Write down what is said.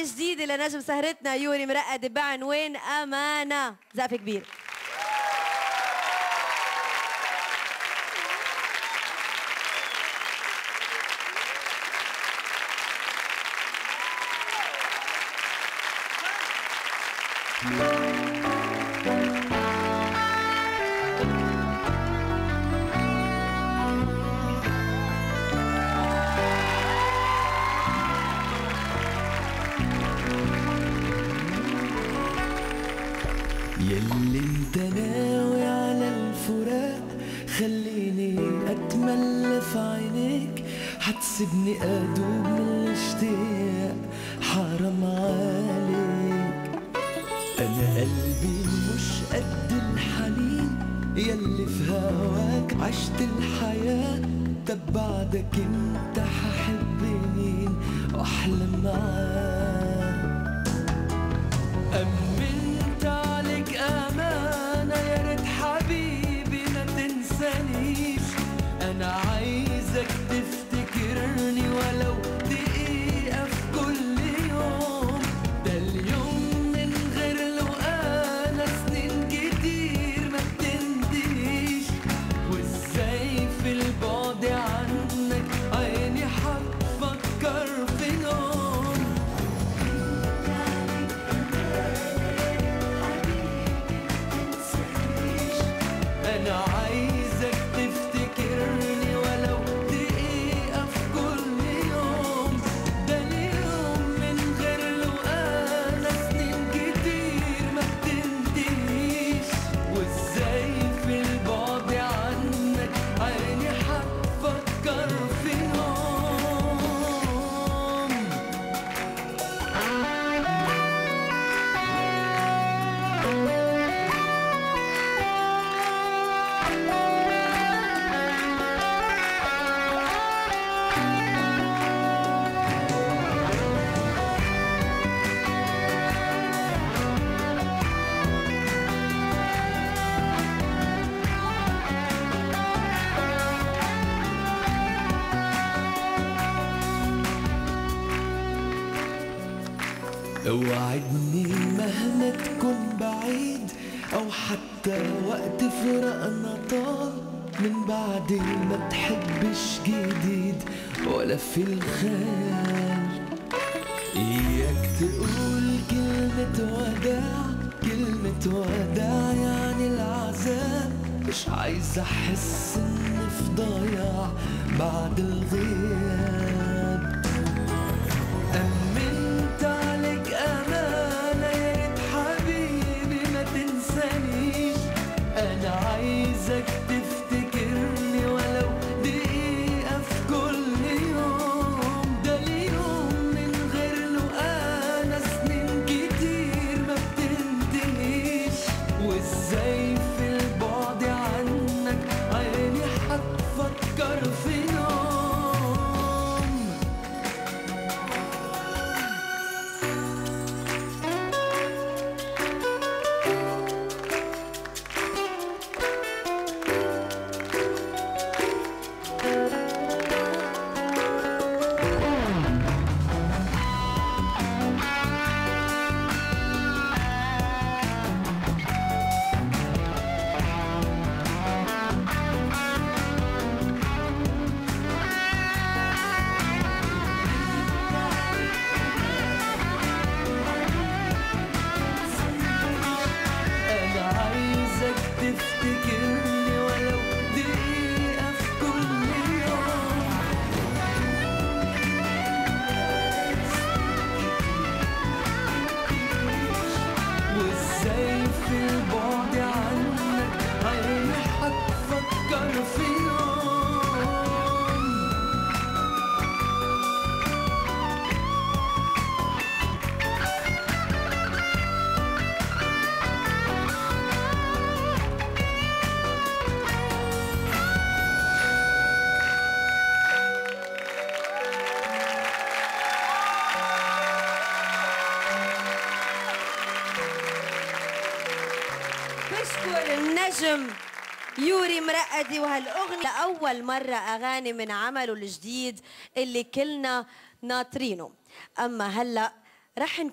الجديدة لنجم سهرتنا يوري مرقد بعنوان أمانة زقف كبير يلي انت ناوي على الفراق خليني اتملى في عينيك حتسيبني ادوب من الاشتياق حرام عليك انا قلبي مش قد الحنين يلي في هواك عشت الحياة طب بعدك انت ححب مين واحلم معاك أمنت عليك أمانة يا ريت حبيبي ما تنسانيش أنا عايزك تفتكرني ولو دقيقة في كل يوم ده اليوم من غير لو أنا سنين كتير ما بتنتهيش وإزاي في البعد عنك عيني هتفكر في نوم أنا عايزك تفتكرني ولو دقيقة في كل يوم ده اليوم من غير لو أنا سنين كتير ما بتنتهيش وإزاي في البعد عنك عيني هتفكر في نوم اوعدني مهما تكون بعيد او حتى وقت فراقنا طال من بعد ما تحبش جديد ولا في الخيال اياك تقول كلمة وداع كلمة وداع يعني العذاب مش عايز احس اني في ضياع بعد الغياب أمنت عليك أمانة يا ريت حبيبي ما تنسانيش أنا عايزك تفتكرني ولو دقيقة في كل يوم ده اليوم من غير له أنا سنين كتير ما بتنتهيش وإزاي في البعد عنك عيني هتفكر في نوم أنا عايزك تفتكرني ولو دقيقة في كل يوم وإزاي في البعد عنك عيني هتفكر في يوم بشكر النجم يوري مرقدي وهالأغنية لأول مرة أغاني من عمله الجديد اللي كلنا ناطرينه أما هلأ رح